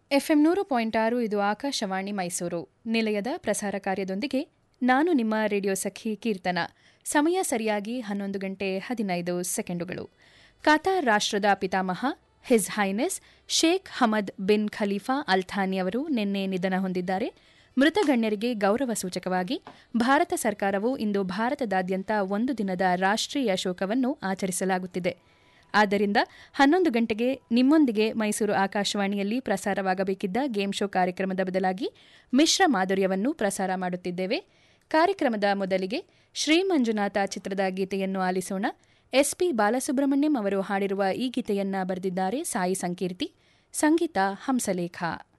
FM ನೂರು point ಆರು ಇದು ಆಕಾಶವಾಣಿ ಮೈಸೂರು ನಿಲಯದ ಪ್ರಸಾರ ಕಾರ್ಯದೊಂದಿಗೆ ನಾನು ನಿಮ್ಮ ರೇಡಿಯೋ ಸಖಿ ಕೀರ್ತನ ಸಮಯ ಸರಿಯಾಗಿ ಹನ್ನೊಂದು ಗಂಟೆ ಹದಿನೈದು ಸೆಕೆಂಡುಗಳು ಕಾತಾರ್ ರಾಷ್ಟ್ರದ ಪಿತಾಮಹ his highness Sheikh Hamad bin Khalifa Al Thani ಅವರು ನಿನ್ನೆ ನಿಧನ ಹೊಂದಿದ್ದಾರೆ ಮೃತ ಗಣ್ಯರಿಗೆ ಗೌರವ ಸೂಚಕವಾಗಿ ಭಾರತ ಸರ್ಕಾರವು ಇಂದು ಭಾರತದಾದ್ಯಂತ ಒಂದು ದಿನದ ರಾಷ್ಟ್ರೀಯ ಶೋಕವನ್ನು ಆಚರಿಸಲಾಗುತ್ತಿದೆ ಆದ್ದರಿಂದ ಹನ್ನೊಂದು ಗಂಟೆಗೆ ನಿಮ್ಮೊಂದಿಗೆ ಮೈಸೂರು ಆಕಾಶವಾಣಿಯಲ್ಲಿ ಪ್ರಸಾರವಾಗಬೇಕಿದ್ದ ಗೇಮ್ ಶೋ ಕಾರ್ಯಕ್ರಮದ ಬದಲಾಗಿ ಮಿಶ್ರ ಮಾಧುರ್ಯವನ್ನು ಪ್ರಸಾರ ಮಾಡುತ್ತಿದ್ದೇವೆ ಕಾರ್ಯಕ್ರಮದ ಮೊದಲಿಗೆ ಶ್ರೀ ಮಂಜುನಾಥ ಚಿತ್ರದ ಗೀತೆಯನ್ನು ಆಲಿಸೋಣ ಎಸ್ಪಿ ಬಾಲಸುಬ್ರಹ್ಮಣ್ಯಂ ಅವರು ಹಾಡಿರುವ ಈ ಗೀತೆಯನ್ನ ಬರೆದಿದ್ದಾರೆ ಸಾಯಿ ಸಂಕೀರ್ತಿ ಸಂಗೀತ ಹಂಸಲೇಖ